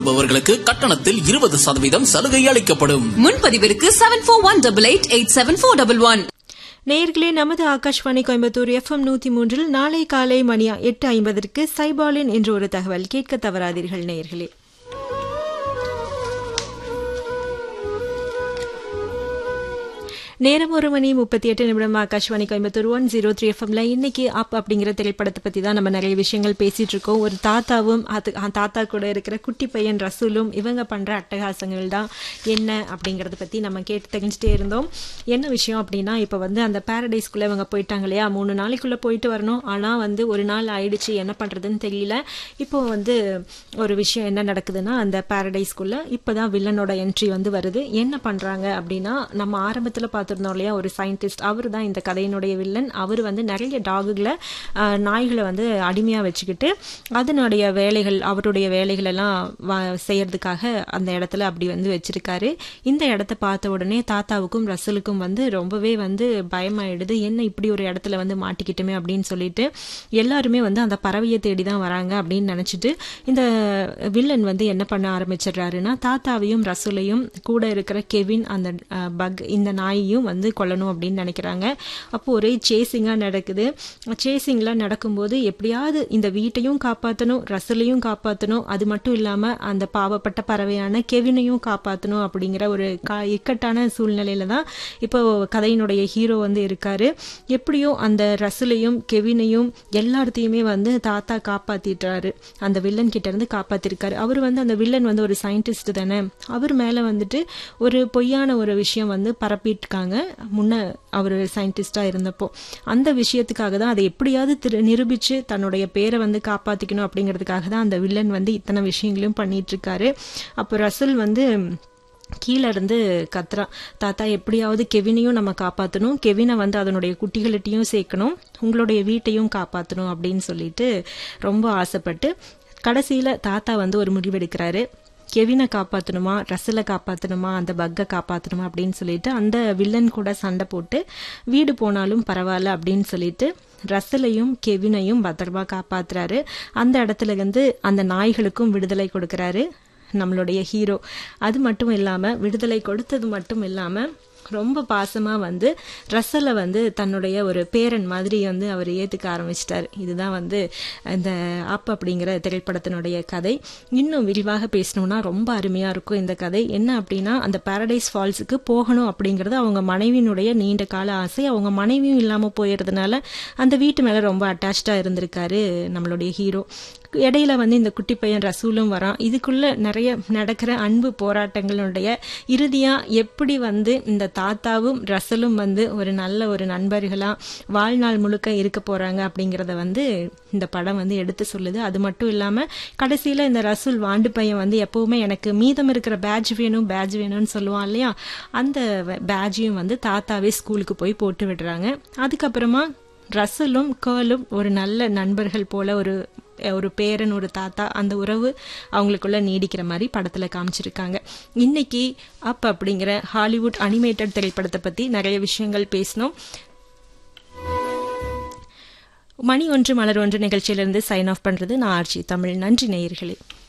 வருபவர்களுக்கு கட்டணத்தில் இருபது சதவீதம் சலுகை அளிக்கப்படும் முன்பதிவிற்கு seven four one double eight eight seven four double one நேயர்களே நமது ஆகாஷ்வாணி கோயம்புத்தூர் எஃப்எம் நூத்தி மூன்றில் நாளை காலை மணி எட்டு ஐம்பதற்கு சைபாலின் என்று ஒரு தகவல் கேட்க தவறாதீர்கள் நேயர்களே நேரம் ஒரு மணி முப்பத்தி எட்டு நிமிடம் Akashvani Coimbatore one zero three எஃப்எம்ல இன்னைக்கு அப் அப்படிங்கிற திரைப்படத்தை பத்தி தான் நம்ம நிறைய விஷயங்கள் பேசிட்டு இருக்கோம் ஒரு தாத்தாவும் அது ஆ, தாத்தா கூட இருக்கிற குட்டி பையன் ரசூலும் இவங்க பண்ற அட்டகாசங்கள் தான் என்ன அப்படிங்கறத பத்தி நம்ம கேட்டு தெரிஞ்சுட்டே இருந்தோம் என்ன விஷயம் அப்படின்னா இப்ப வந்து அந்த பாரடைஸ்குள்ள இவங்க போயிட்டாங்க இல்லையா மூணு நாளைக்குள்ள போயிட்டு வரணும் ஆனா வந்து ஒரு நாள் ஆயிடுச்சு என்ன பண்றதுன்னு தெரியல இப்போ வந்து ஒரு விஷயம் என்ன நடக்குதுன்னா அந்த பாரடைஸ்குள்ள இப்பதான் வில்லனோட என்ட்ரி வந்து வருது என்ன பண்றாங்க அப்படின்னா நம்ம ஆரம்பத்துல பார்த்திருந்தோம் இல்லையா ஒரு சயின்டிஸ்ட் அவர் தான் இந்த கதையினுடைய வில்லன் அவர் வந்து நிறைய டாகுகளை ஆஹ், நாய்களை வந்து அடிமையா வச்சுக்கிட்டு அதனுடைய வேலைகள் அவருடைய வேலைகள் எல்லாம் வ- செய்யறதுக்காக அந்த இடத்துல அப்படி வந்து வச்சிருக்காரு இந்த இடத்த பார்த்த உடனே தாத்தாவுக்கும் ரசலுக்கும் வந்து ரொம்பவே வந்து பயமாயிடுது என்ன இப்படி ஒரு இடத்துல வந்து மாட்டிக்கிட்டுமே அப்படின்னு சொல்லிட்டு எல்லாருமே வந்து அந்த பறவையை தேடி தான் வராங்க அப்படின்னு நினைச்சிட்டு இந்த வில்லன் வந்து என்ன பண்ண ஆரம்பிச்சிடுறாருன்னா தாத்தாவையும் ரசூலையும் கூட இருக்கிற கெவின் அந்த பக் இந்த நாயையும் வந்து கொல்லணும் அப்படின்னு நினைக்கிறாங்க அப்போ ஒரே சேசிங்கா நடக்குது சேசிங்லாம் நடக்கும்போது எப்படியாவது இந்த வீட்டையும் காப்பாற்றணும் ரசலையும் காப்பாற்றணும் அது மட்டும் இல்லாம அந்த பாவப்பட்ட பறவையான கெவினையும் காப்பாற்றணும் அப்படிங்கிற ஒரு கா இக்கட்டான சூழ்நிலையில தான் இப்போ கதையினுடைய ஹீரோ வந்து இருக்காரு எப்படியோ அந்த ரசலையும் கெவினையும் எல்லாத்தையுமே வந்து தாத்தா காப்பாத்திட்டாரு அந்த வில்லன் கிட்ட இருந்து காப்பாத்திருக்காரு அவர் வந்து அந்த வில்லன் வந்து ஒரு சயின்டிஸ்ட் தானே அவர் மேல வந்துட்டு ஒரு பொய்யான ஒரு விஷயம் வந்து பரப்பிட்டுருக்காங்க முன்ன அவர் சயின்டிஸ்டா இருந்தப்போ அந்த விஷயத்துக்காக தான் அதை எப்படியாவது திரு நிரூபிச்சு தன்னுடைய பேரை வந்து காப்பாத்திக்கணும் அப்படிங்கிறதுக்காக தான் அந்த வில்லன் வந்து இத்தனை விஷயங்களையும் பண்ணிட்டு இருக்காரு அப்போ ரசல் வந்து கீழே இருந்து கத்துறான் தாத்தா எப்படியாவது கெவினையும் நம்ம காப்பாற்றணும் கெவினை வந்து அதனுடைய குட்டிகள்கிட்டையும் சேர்க்கணும் உங்களுடைய வீட்டையும் காப்பாற்றணும் அப்படின்னு சொல்லிட்டு ரொம்ப ஆசைப்பட்டு கடைசியில தாத்தா வந்து ஒரு முடிவெடுக்கிறாரு கெவினை காப்பாற்றணுமா ரசலை காப்பாற்றணுமா அந்த பக்கை காப்பாற்றணுமா அப்படின்னு சொல்லிட்டு அந்த வில்லன் கூட சண்டை போட்டு வீடு போனாலும் பரவாயில்ல அப்படின்னு சொல்லிட்டு ரசலையும் கெவினையும் பத்திரமா காப்பாத்துறாரு அந்த இடத்துல இருந்து அந்த நாய்களுக்கும் விடுதலை கொடுக்கறாரு நம்மளுடைய ஹீரோ அது மட்டும் இல்லாம விடுதலை கொடுத்தது மட்டும் இல்லாம ரொம்ப பாசமா வந்து ரசலை வந்து தன்னுடைய ஒரு பேரன் மாதிரி வந்து அவர் ஏத்துக்க ஆரம்பிச்சிட்டாரு இதுதான் வந்து இந்த அப் அப்படிங்கிற திரைப்படத்தினுடைய கதை இன்னும் விரிவாக பேசணும்னா ரொம்ப அருமையா இருக்கும் இந்த கதை என்ன அப்படின்னா அந்த பாரடைஸ் ஃபால்ஸுக்கு போகணும் அப்படிங்கிறது அவங்க மனைவியினுடைய நீண்ட கால ஆசை அவங்க மனைவியும் இல்லாம போயிருந்தனால அந்த வீட்டு மேல ரொம்ப அட்டாச்சா இருந்திருக்காரு நம்மளுடைய ஹீரோ இடையில வந்து இந்த குட்டி பையன் ரசூலும் வரான் இதுக்குள்ள நிறைய நடக்கிற அன்பு போராட்டங்களுடைய இறுதியா எப்படி வந்து இந்த தாத்தாவும் ரசலும் வந்து ஒரு நல்ல ஒரு நண்பர்களா வாழ்நாள் முழுக்க இருக்க போறாங்க அப்படிங்கறத வந்து இந்த படம் வந்து எடுத்து சொல்லுது அது மட்டும் இல்லாம கடைசியில இந்த ரசூல் வாண்டு பையன் வந்து எப்பவுமே எனக்கு மீதம் இருக்கிற பேட்ச் வேணும் பேட்ச் வேணும்னு சொல்லுவான் இல்லையா அந்த பேட்சையும் வந்து தாத்தாவே ஸ்கூலுக்கு போய் போட்டு விடுறாங்க அதுக்கப்புறமா ரசலும் கேர்லும் ஒரு நல்ல நண்பர்கள் போல ஒரு ஒரு பேரன் ஒரு தாத்தா அந்த உறவு அவங்களுக்குள்ள நீடிக்கிற மாதிரி படத்துல காமிச்சிருக்காங்க இன்னைக்கு அப் அப்படிங்கிற ஹாலிவுட் அனிமேட்டட் திரைப்படத்தை பத்தி நிறைய விஷயங்கள் பேசினோம் மணி ஒன்று மலர் ஒன்று நிகழ்ச்சியிலிருந்து சைன் ஆஃப் பண்றது நான் ஆர்ச்சி தமிழ் நன்றி நேயர்களே